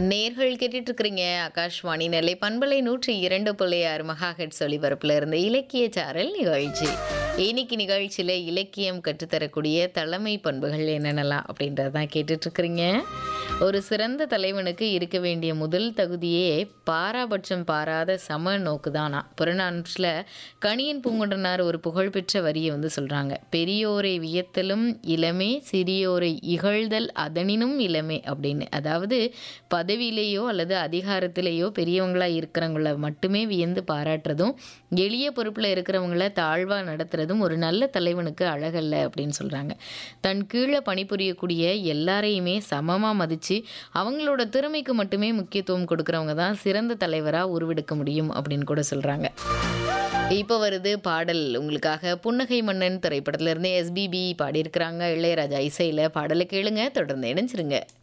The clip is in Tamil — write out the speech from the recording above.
நேர்கள் கேட்டுட்டு இருக்கிறீங்க ஆகாஷ்வாணி நெல்லை பண்பலை நூற்றி இரண்டு புள்ளி ஆறு மகாஹெட் ஒலிபரப்புல இருந்த இலக்கிய சாரல் நிகழ்ச்சி இன்னைக்கு நிகழ்ச்சியில் இலக்கியம் கற்றுத்தரக்கூடிய தலைமை பண்புகள் என்னென்னலாம் அப்படின்றத தான் கேட்டுட்டு இருக்கிறீங்க ஒரு சிறந்த தலைவனுக்கு இருக்க வேண்டிய முதல் தகுதியே பாராபட்சம் பாராத சம நோக்குதானா புறநானூற்றில் கணியன் பூங்குன்றனார் ஒரு புகழ்பெற்ற வரியை வந்து சொல்கிறாங்க பெரியோரை வியத்தலும் இளமே சிறியோரை இகழ்தல் அதனினும் இளமே அப்படின்னு அதாவது பதவியிலேயோ அல்லது அதிகாரத்திலேயோ பெரியவங்களா இருக்கிறவங்கள மட்டுமே வியந்து பாராட்டுறதும் எளிய பொறுப்பில் இருக்கிறவங்கள தாழ்வாக நடத்துறதும் ஒரு நல்ல தலைவனுக்கு அழகல்ல அப்படின்னு சொல்கிறாங்க தன் கீழே பணிபுரியக்கூடிய எல்லாரையுமே சமமாக மதித்து அவங்களோட திறமைக்கு மட்டுமே முக்கியத்துவம் கொடுக்குறவங்க தான் சிறந்த தலைவராக உருவெடுக்க முடியும் அப்படின்னு கூட சொல்கிறாங்க இப்போ வருது பாடல் உங்களுக்காக புன்னகை மன்னன் திரைப்படத்துல இருந்து எஸ்பிபி பாடியிருக்கிறாங்க இளையராஜா இசையில் பாடலை கேளுங்க தொடர்ந்து இணைஞ்சிருங்க